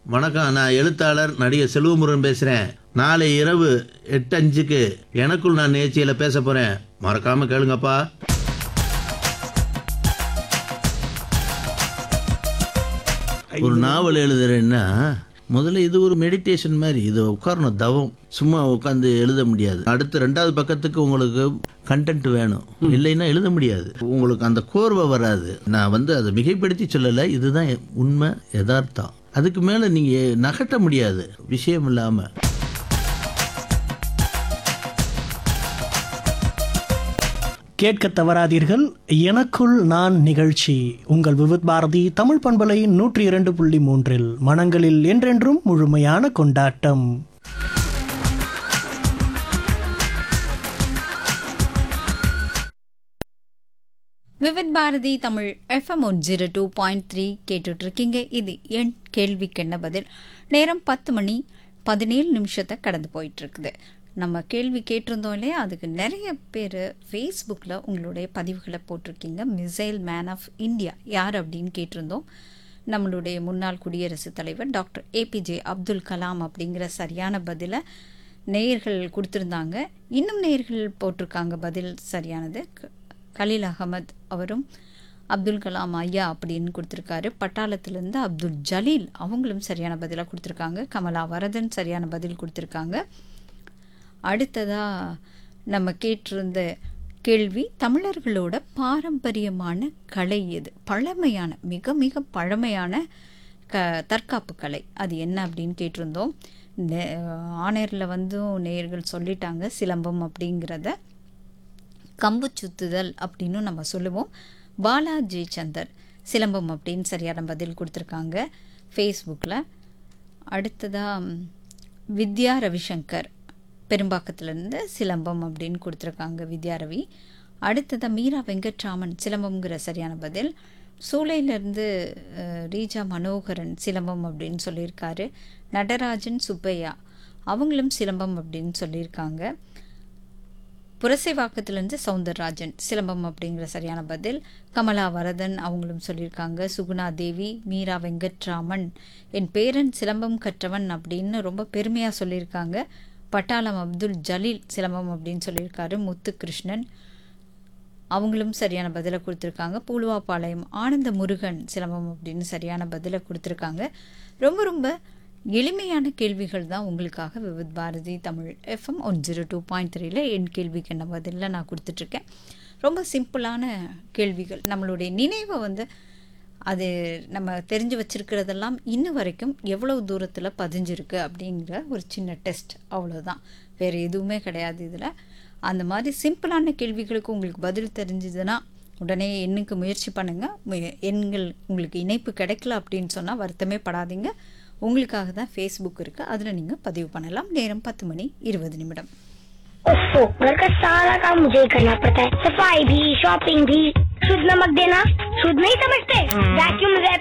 வணக்கம் நான் எழுத்தாளர் நடிகர் செல்வமுருகன் பேசுகிறேன் நாளை இரவு எட்டு அஞ்சுக்கு எனக்குள் நான் நிகழ்ச்சியில் பேச போகிறேன் மறக்காமல் கேளுங்கப்பா ஒரு நாவல் எழுதுறேன்னா முதல்ல இது ஒரு மெடிடேஷன் மாதிரி இது உட்காரணும் தவம் சும்மா உட்காந்து எழுத முடியாது அடுத்து ரெண்டாவது பக்கத்துக்கு உங்களுக்கு கண்டென்ட் வேணும் இல்லைன்னா எழுத முடியாது உங்களுக்கு அந்த கோர்வை வராது நான் வந்து அதை மிகைப்படுத்தி சொல்லலை இதுதான் உண்மை யதார்த்தம் அதுக்கு மேலே நீங்கள் நகட்ட முடியாது விஷயம் இல்லாமல் கேட்க தவறாதீர்கள் எனக்குள் நான் நிகழ்ச்சி உங்கள் விவித் பாரதி தமிழ் பண்பலை நூற்றி இரண்டு புள்ளி மூன்றில் மனங்களில் என்றென்றும் முழுமையான கொண்டாட்டம் Vividh Bharati Tamil FM one zero two point three கேட்டுட்டு இருக்கீங்க இது என் கேள்விக்கு என்ன பதில் நேரம் பத்து மணி பதினேழு நிமிஷத்தை கடந்து போயிட்டு இருக்குது நம்ம கேள்வி கேட்டிருந்தோம் இல்லையா அதுக்கு நிறைய பேர் ஃபேஸ்புக்கில் உங்களுடைய பதிவுகளை போட்டிருக்கீங்க மிசைல் மேன் ஆஃப் இந்தியா யார் அப்படின்னு கேட்டிருந்தோம் நம்மளுடைய முன்னாள் குடியரசுத் தலைவர் டாக்டர் ஏபிஜே அப்துல் கலாம் அப்படிங்கிற சரியான பதிலை நேயர்கள் கொடுத்துருந்தாங்க இன்னும் நேயர்கள் போட்டிருக்காங்க பதில் சரியானது க- கலீல் அகமது அவரும் அப்துல் கலாம் ஐயா அப்படின்னு கொடுத்துருக்காரு பட்டாளத்திலேருந்து அப்துல் ஜலீல் அவங்களும் சரியான பதிலாக கொடுத்துருக்காங்க கமலா வரதன் சரியான பதில் கொடுத்துருக்காங்க அடுத்ததாக நம்ம கேட்டிருந்த கேள்வி தமிழர்களோட பாரம்பரியமான கலை எது பழமையான மிக மிக பழமையான க தற்காப்பு கலை அது என்ன அப்படின்னு கேட்டிருந்தோம் ஆனரில் வந்தும் நேயர்கள் சொல்லிட்டாங்க சிலம்பம் அப்படிங்கிறத கம்பு சுத்துதல் அப்படின்னு நம்ம சொல்லுவோம் பாலா ஜெயச்சந்தர் சிலம்பம் அப்படின்னு சரியான பதில் கொடுத்துருக்காங்க ஃபேஸ்புக்கில் அடுத்ததாக வித்யா ரவிசங்கர் பெரும்பாக்கத்துலேருந்து சிலம்பம் அப்படின்னு கொடுத்துருக்காங்க வித்யா ரவி அடுத்ததாக மீரா வெங்கட்ராமன் சிலம்பம்ங்கிற சரியான பதில் சூளையிலேருந்து அஹ், ரீஜா மனோகரன் சிலம்பம் அப்படின்னு சொல்லியிருக்காரு நடராஜன் சுப்பையா அவங்களும் சிலம்பம் அப்படின்னு சொல்லியிருக்காங்க புரசைவாக்கத்திலேருந்து சவுந்தரராஜன் சிலம்பம் அப்படிங்கிற சரியான பதில் கமலா வரதன் அவங்களும் சொல்லியிருக்காங்க சுகுணா தேவி மீரா வெங்கட்ராமன் என் பேரன் சிலம்பம் கற்றவன் அப்படின்னு ரொம்ப பெருமையாக சொல்லியிருக்காங்க பட்டாளம் அப்துல் ஜலீல் சிலம்பம் அப்படின்னு சொல்லியிருக்காரு முத்துகிருஷ்ணன் அவங்களும் சரியான பதிலை கொடுத்துருக்காங்க பூலுவாப்பாளையம் ஆனந்த முருகன் சிலம்பம் அப்படின்னு சரியான பதிலை கொடுத்துருக்காங்க ரொம்ப ரொம்ப எளிமையான கேள்விகள் தான் உங்களுக்காக Vividh Bharati Tamil FM one zero two point த்ரீல என் கேள்விக்கு என்ன பதிலில் நான் கொடுத்துட்ருக்கேன் ரொம்ப சிம்பிளான கேள்விகள் நம்மளுடைய நினைவை வந்து அது நம்ம தெரிஞ்சு வச்சிருக்கிறதெல்லாம் இன்ன வரைக்கும் எவ்வளவு தூரத்தில் பதிஞ்சிருக்கு அப்படிங்கிற ஒரு சின்ன டெஸ்ட் அவ்வளோதான் வேறு எதுவுமே கிடையாது இதில் அந்த மாதிரி சிம்பிளான கேள்விகளுக்கு உங்களுக்கு பதில் தெரிஞ்சதுன்னா உடனே எண்ணுக்கு முயற்சி பண்ணுங்கள் எண்கள் உங்களுக்கு இணைப்பு கிடைக்கல அப்படின்னு சொன்னால் வருத்தமே படாதீங்க உங்களுக்காக தான் ஃபேஸ்புக் இருக்குது அதில் நீங்கள் பதிவு பண்ணலாம் நேரம் பத்து மணி இருபது நிமிடம் ओफो घर का सारा काम मुझे ही करना पड़ता है सफाई भी शॉपिंग भी शुद्ध नमक देना शुद्ध नहीं समझते वैक्यूम